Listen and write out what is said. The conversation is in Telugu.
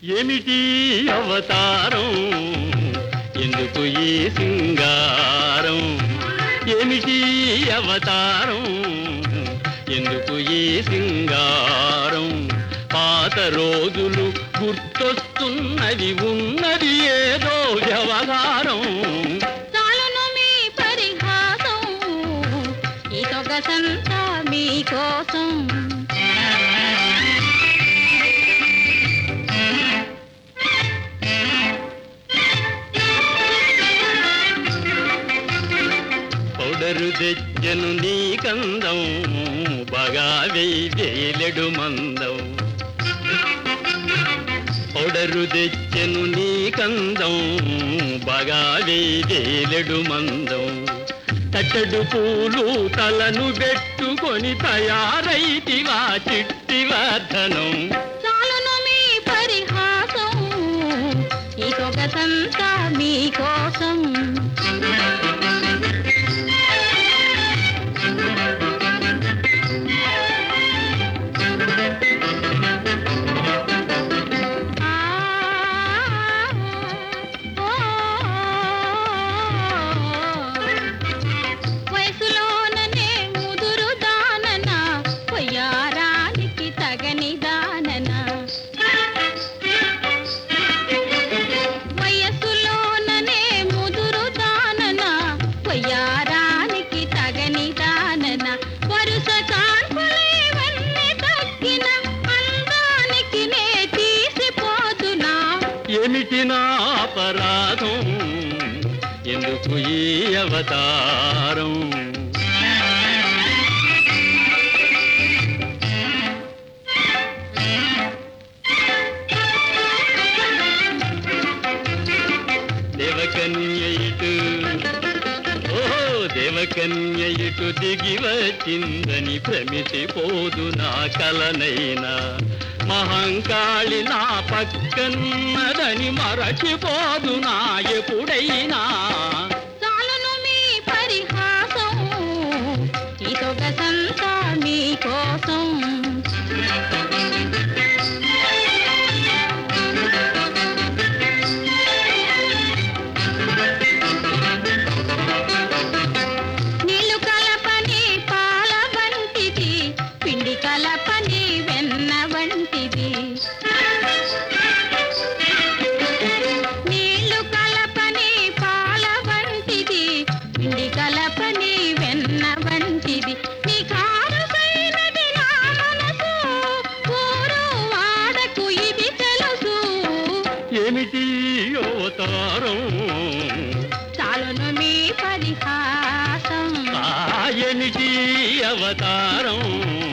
ఏమిటి అవతారం ఎందుకు ఈ సింగారం ఏమిటి అవతారం ఎందుకు ఈ సింగారం పాత రోజులు గుర్తొస్తున్నది ఉన్నది ఏదో వ్యవహారం చాలును మీ పరిహాసం ఈ సొగసంతా మీకోసం పౌడరు తెచ్చను నీ కందం బాగా వేయలేడు మందం పౌడరు తెచ్చను నీ కందం బాగా వేయలేడు మందం తట్టడు పూలు తలను పెట్టుకొని తయారైతివా చిట్టి వర్ధనం చాలును మీ పరిహాసం ఈ సొగసంతా మీకోసం ఆ, ఓ, వయసులోననే ముదురు దానన పొయ్యారానికి తగని దానన వయసులోననే ముదురు దానన పొయ్యారానికి తగని దానన వరుస కాన్పులేవన్నీ తగ్గిన అందానికి నే తీసిపోతున్నా ఏమిటి నా అపరాధం ఎందుకు ఈ అవతారం దేవకన్య ఇటు ఓహో దేవకన్య ఇటు దిగి వచ్చిందని భ్రమిసిపోదు నా కలనైనా మహంకాళి నా పక్కన్నదని మరచిపోదు నా ఎప్పుడైనా చాలును మీ పరిహాసం ఈ సొగసంతా మీకోసం నీళ్లు కలపని పాల వంటిది పిండి కలపని వెన్న వంటిది నీళ్లు కలపని పాల వంటిది పిండి కలపని వెన్న వంటిది నీ కారుసైనది నా మనసు ఊరు వాడకు ఇది తెలుసు ఏమిటి అవతారం చాలును మీ పరిహాసం ఆ ఏమిటి అవతారం